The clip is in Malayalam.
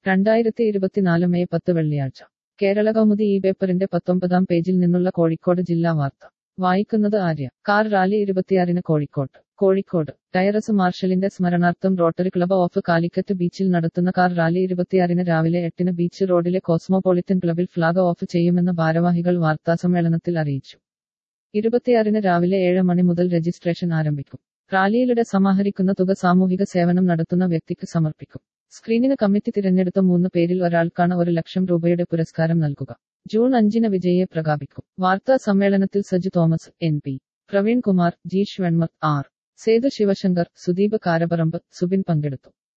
രണ്ടായിരത്തി ഇരുപത്തിനാല് മെയ് പത്ത് വെള്ളിയാഴ്ച കേരള കൗമുദി ഈ പേപ്പറിന്റെ പത്തൊമ്പതാം പേജിൽ നിന്നുള്ള കോഴിക്കോട് ജില്ലാ വാർത്ത വായിക്കുന്നത് ആര്യ കാർ റാലി ഇരുപത്തിയാറിന് കോഴിക്കോട്ട് കോഴിക്കോട് ടയറസ് മാർഷലിന്റെ സ്മരണാർത്ഥം റോട്ടറി ക്ലബ് ഓഫ് കാലിക്കറ്റ് ബീച്ചിൽ നടത്തുന്ന കാർ റാലി ഇരുപത്തിയാറിന് രാവിലെ എട്ടിന് ബീച്ച് റോഡിലെ കോസ്മോപൊളിറ്റൻ ക്ലബിൽ ഫ്ളാഗ് ഓഫ് ചെയ്യുമെന്ന് ഭാരവാഹികൾ വാർത്താസമ്മേളനത്തിൽ അറിയിച്ചു ഇരുപത്തിയാറിന് രാവിലെ ഏഴ് മണി മുതൽ രജിസ്ട്രേഷൻ ആരംഭിക്കും റാലിയിലൂടെ സമാഹരിക്കുന്ന തുക സാമൂഹിക സേവനം നടത്തുന്ന വ്യക്തിക്ക് സമർപ്പിക്കും സ്ക്രീനിന് കമ്മിറ്റി തിരഞ്ഞെടുത്ത മൂന്ന് പേരിൽ ഒരാൾക്കാണ് ഒരു ലക്ഷം രൂപയുടെ പുരസ്കാരം നൽകുക ജൂൺ അഞ്ചിന് വിജയിയെ പ്രഖ്യാപിക്കും വാർത്താ സമ്മേളനത്തിൽ Saju Thomas N P Praveen Kumar G ഷ്വൺമത് ആർ സേതു ശിവശങ്കർ സുദീപ് കാരപറമ്പ് സുബിൻ പങ്കെടുത്തു